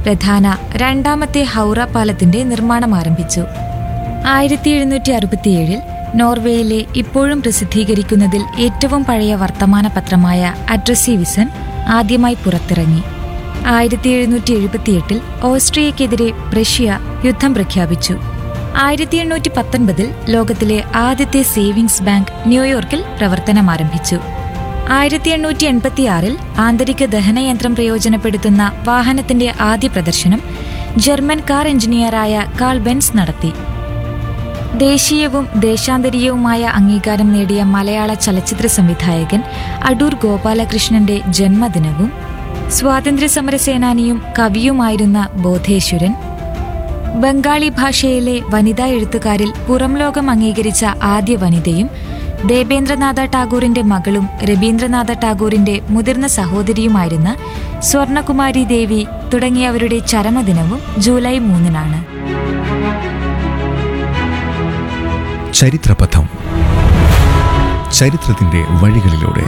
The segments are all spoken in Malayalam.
പ്രധാന രണ്ടാമത്തെ ഹൗറ പാലത്തിന്റെ നിർമ്മാണം ആരംഭിച്ചു ആയിരത്തി എഴുന്നൂറ്റി അറുപത്തിയേഴിൽ നോർവേയിലെ ഇപ്പോഴും പ്രസിദ്ധീകരിക്കുന്നതിൽ ഏറ്റവും പഴയ വർത്തമാന പത്രമായ അഡ്രസ്സി വിസൻ ആദ്യമായി പുറത്തിറങ്ങി ആയിരത്തി എഴുന്നൂറ്റി എഴുപത്തിയെട്ടിൽ ഓസ്ട്രിയക്കെതിരെ പ്രഷ്യ യുദ്ധം പ്രഖ്യാപിച്ചു ആയിരത്തി എണ്ണൂറ്റി പത്തൊൻപതിൽ ലോകത്തിലെ ആദ്യത്തെ സേവിങ്സ് ബാങ്ക് ന്യൂയോർക്കിൽ പ്രവർത്തനം ആരംഭിച്ചു ആയിരത്തി എണ്ണൂറ്റി എൺപത്തിയാറിൽ ആന്തരിക ദഹനയന്ത്രം പ്രയോജനപ്പെടുത്തുന്ന വാഹനത്തിന്റെ ആദ്യ പ്രദർശനം ജർമ്മൻ കാർ എഞ്ചിനീയറായ കാൾ ബെൻസ് നടത്തി ദേശീയവും ദേശാന്തരീയവുമായ അംഗീകാരം നേടിയ മലയാള ചലച്ചിത്ര സംവിധായകൻ അടൂർ ഗോപാലകൃഷ്ണന്റെ ജന്മദിനവും സ്വാതന്ത്ര്യ സമര സേനാനിയും കവിയുമായിരുന്ന ബോധേശ്വരൻ ബംഗാളി ഭാഷയിലെ വനിതാ എഴുത്തുകാരിൽ പുറംലോകം അംഗീകരിച്ച ആദ്യ വനിതയും ദേബേന്ദ്രനാഥ ടാഗോറിന്റെ മകളും രവീന്ദ്രനാഥ ടാഗോറിന്റെ മുതിർന്ന സഹോദരിയുമായിരുന്ന സ്വർണകുമാരി ദേവി തുടങ്ങിയവരുടെ ചരമദിനവും ജൂലൈ മൂന്നിനാണ് ചരിത്രപഥം ചരിത്രത്തിന്റെ വഴികളിലൂടെ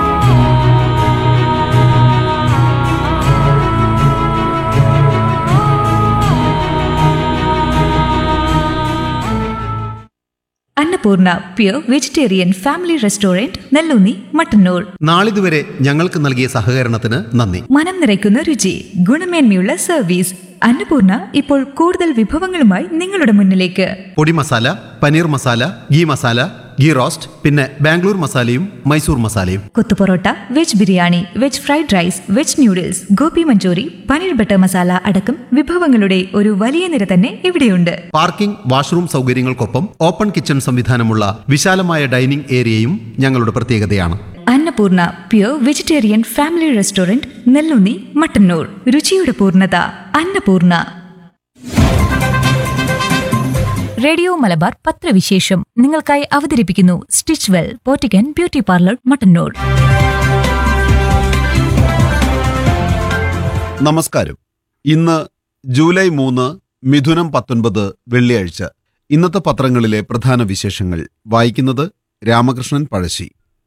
Annapurna pure vegetarian family restaurant Nellunni Mattannur നാളിതുവരെ ഞങ്ങൾക്ക് നൽകിയ സഹകരണത്തിന് നന്ദി മനം നിറയ്ക്കുന്ന രുചി ഗുണമേന്മയുള്ള സർവീസ് അന്നപൂർണ ഇപ്പോൾ കൂടുതൽ വിഭവങ്ങളുമായി നിങ്ങളുടെ മുന്നിലേക്ക് podi masala paneer masala ghee masala ghee roast പിന്നെ ബാംഗ്ലൂർ മസാലയും മൈസൂർ മസാലയും kothu parotta veg biryani veg fried rice veg noodles gobi manchuri paneer butter masala അടക്കം വിഭവങ്ങളുടെ ഒരു വലിയ നിര തന്നെ ഇവിടെയുണ്ട് പാർക്കിംഗ് വാഷ്റൂം സൗകര്യങ്ങൾക്കൊപ്പം ഓപ്പൺ കിച്ചൺ സംവിധാനമുള്ള വിശാലമായ ഡൈനിംഗ് ഏരിയയും ഞങ്ങളുടെ പ്രത്യേകതയാണ് Annapurna pure vegetarian family restaurant Nellunni Mattannur രുചിയുടെ പൂർണ്ണത അന്നപൂർണ റേഡിയോ മലബാർ പത്രവിശേഷം നിങ്ങൾക്കായി അവതരിപ്പിക്കുന്നു സ്റ്റിച്ച് വെൽ പോറ്റിക്കൻ ബ്യൂട്ടി പാർലർ മട്ടന്നൂർ നമസ്കാരം ഇന്ന് ജൂലൈ മൂന്ന് മിഥുനം പത്തൊൻപത് വെള്ളിയാഴ്ച ഇന്നത്തെ പത്രങ്ങളിലെ പ്രധാന വിശേഷങ്ങൾ വായിക്കുന്നത് രാമകൃഷ്ണൻ പഴശ്ശി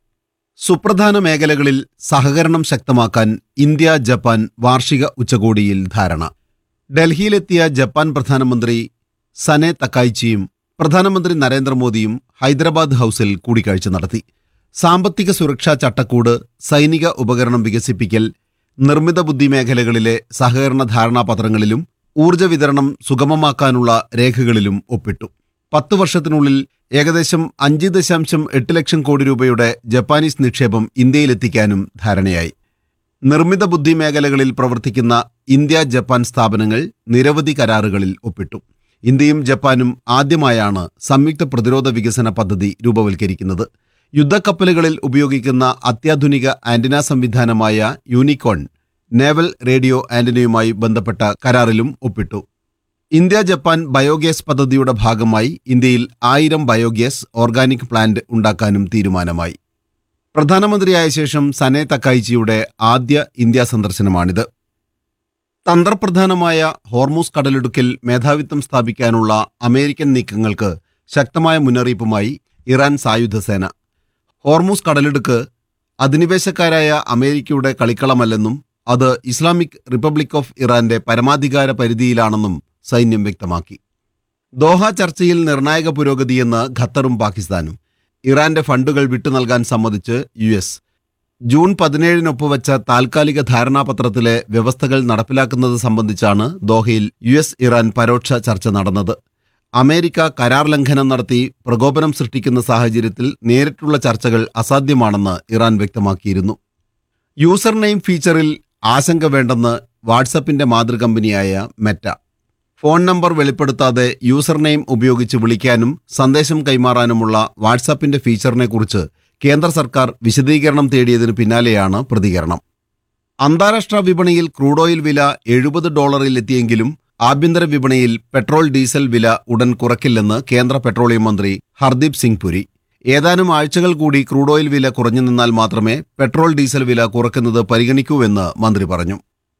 സുപ്രധാന മേഖലകളിൽ സഹകരണം ശക്തമാക്കാൻ ഇന്ത്യ ജപ്പാൻ വാർഷിക ഉച്ചകോടിയിൽ ധാരണ ഡൽഹിയിലെത്തിയ ജപ്പാൻ പ്രധാനമന്ത്രി സനെ തക്കായിച്ചിയും പ്രധാനമന്ത്രി നരേന്ദ്രമോദിയും ഹൈദരാബാദ് ഹൌസിൽ കൂടിക്കാഴ്ച നടത്തി സാമ്പത്തിക സുരക്ഷാ ചട്ടക്കൂട് സൈനിക ഉപകരണം വികസിപ്പിക്കൽ നിർമ്മിത ബുദ്ധി മേഖലകളിലെ സഹകരണ ധാരണാപത്രങ്ങളിലും ഊർജ്ജ വിതരണം സുഗമമാക്കാനുള്ള രേഖകളിലും ഒപ്പിട്ടു പത്ത് വർഷത്തിനുള്ളിൽ ഏകദേശം അഞ്ച് ദശാംശം എട്ട് ലക്ഷം കോടി രൂപയുടെ ജപ്പാനീസ് നിക്ഷേപം ഇന്ത്യയിലെത്തിക്കാനും ധാരണയായി നിർമ്മിത ബുദ്ധി മേഖലകളിൽ പ്രവർത്തിക്കുന്ന ഇന്ത്യ ജപ്പാൻ സ്ഥാപനങ്ങൾ നിരവധി കരാറുകളിൽ ഒപ്പിട്ടു ഇന്ത്യയും ജപ്പാനും ആദ്യമായാണ് സംയുക്ത പ്രതിരോധ വികസന പദ്ധതി രൂപവൽക്കരിക്കുന്നത് യുദ്ധക്കപ്പലുകളിൽ ഉപയോഗിക്കുന്ന അത്യാധുനിക ആന്റിന സംവിധാനമായ യൂണിക്കോൺ നേവൽ റേഡിയോ ആന്റിനയുമായി ബന്ധപ്പെട്ട കരാറിലും ഒപ്പിട്ടു ഇന്ത്യ ജപ്പാൻ ബയോഗ്യാസ് പദ്ധതിയുടെ ഭാഗമായി ഇന്ത്യയിൽ ആയിരം ബയോഗ്യാസ് ഓർഗാനിക് പ്ലാന്റ് ഉണ്ടാക്കാനും തീരുമാനമായി പ്രധാനമന്ത്രിയായ ശേഷം സനെ തക്കായിച്ചിയുടെ ആദ്യ ഇന്ത്യ സന്ദർശനമാണിത് തന്ത്രപ്രധാനമായ ഹോർമൂസ് കടലിടുക്കിൽ മേധാവിത്വം സ്ഥാപിക്കാനുള്ള അമേരിക്കൻ നീക്കങ്ങൾക്ക് ശക്തമായ മുന്നറിയിപ്പുമായി ഇറാൻ സായുധ സേന ഹോർമൂസ് കടലിടുക്ക് അധിനിവേശക്കാരായ അമേരിക്കയുടെ കളിക്കളമല്ലെന്നും അത് ഇസ്ലാമിക് റിപ്പബ്ലിക് ഓഫ് ഇറാന്റെ പരമാധികാര പരിധിയിലാണെന്നും സൈന്യം വ്യക്തമാക്കി ദോഹ ചർച്ചയിൽ നിർണായക പുരോഗതിയെന്ന് ഖത്തറും പാകിസ്ഥാനും ഇറാന്റെ ഫണ്ടുകൾ വിട്ടുനൽകാൻ സമ്മതിച്ച് യു എസ് ജൂൺ പതിനേഴിന് ഒപ്പുവെച്ച താൽക്കാലിക ധാരണാപത്രത്തിലെ വ്യവസ്ഥകൾ നടപ്പിലാക്കുന്നത് സംബന്ധിച്ചാണ് ദോഹയിൽ യു എസ് ഇറാൻ പരോക്ഷ ചർച്ച നടന്നത് അമേരിക്ക കരാർ ലംഘനം നടത്തി പ്രകോപനം സൃഷ്ടിക്കുന്ന സാഹചര്യത്തിൽ നേരിട്ടുള്ള ചർച്ചകൾ അസാധ്യമാണെന്ന് ഇറാൻ വ്യക്തമാക്കിയിരുന്നു യൂസർ നെയിം ഫീച്ചറിൽ ആശങ്ക വേണ്ടെന്ന് വാട്സപ്പിന്റെ മാതൃകമ്പനിയായ മെറ്റ ഫോൺ നമ്പർ വെളിപ്പെടുത്താതെ യൂസർ നെയിം ഉപയോഗിച്ച് വിളിക്കാനും സന്ദേശം കൈമാറാനുമുള്ള വാട്സാപ്പിന്റെ ഫീച്ചറിനെക്കുറിച്ച് കേന്ദ്ര സർക്കാർ വിശദീകരണം തേടിയതിനു പിന്നാലെയാണ് പ്രതികരണം അന്താരാഷ്ട്ര വിപണിയിൽ ക്രൂഡ് ഓയിൽ വില എഴുപത് ഡോളറിൽ എത്തിയെങ്കിലും ആഭ്യന്തര വിപണിയിൽ പെട്രോൾ ഡീസൽ വില ഉടൻ കുറയ്ക്കില്ലെന്ന് കേന്ദ്ര പെട്രോളിയം മന്ത്രി ഹർദീപ് സിംഗ് പുരി ഏതാനും ആഴ്ചകൾ കൂടി ക്രൂഡ് ഓയിൽ വില കുറഞ്ഞു നിന്നാൽ മാത്രമേ പെട്രോൾ ഡീസൽ വില കുറയ്ക്കുന്നത് പരിഗണിക്കൂവെന്ന് മന്ത്രി പറഞ്ഞു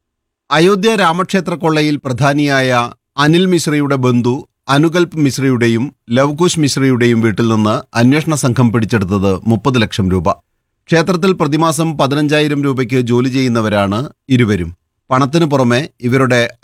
അയോധ്യ രാമക്ഷേത്ര കൊള്ളയിൽ പ്രധാനിയായ അനിൽ മിശ്രയുടെ ബന്ധു അനുകൽപ് മിശ്രയുടെയും ലവ്കുശ് മിശ്രയുടെയും വീട്ടിൽ നിന്ന് അന്വേഷണ സംഘം പിടിച്ചെടുത്തത് മുപ്പത് ലക്ഷം രൂപ ക്ഷേത്രത്തിൽ പ്രതിമാസം പതിനഞ്ചായിരം രൂപയ്ക്ക് ജോലി ചെയ്യുന്നവരാണ് ഇരുവരും പണത്തിനു പുറമെ ഇവരുടെ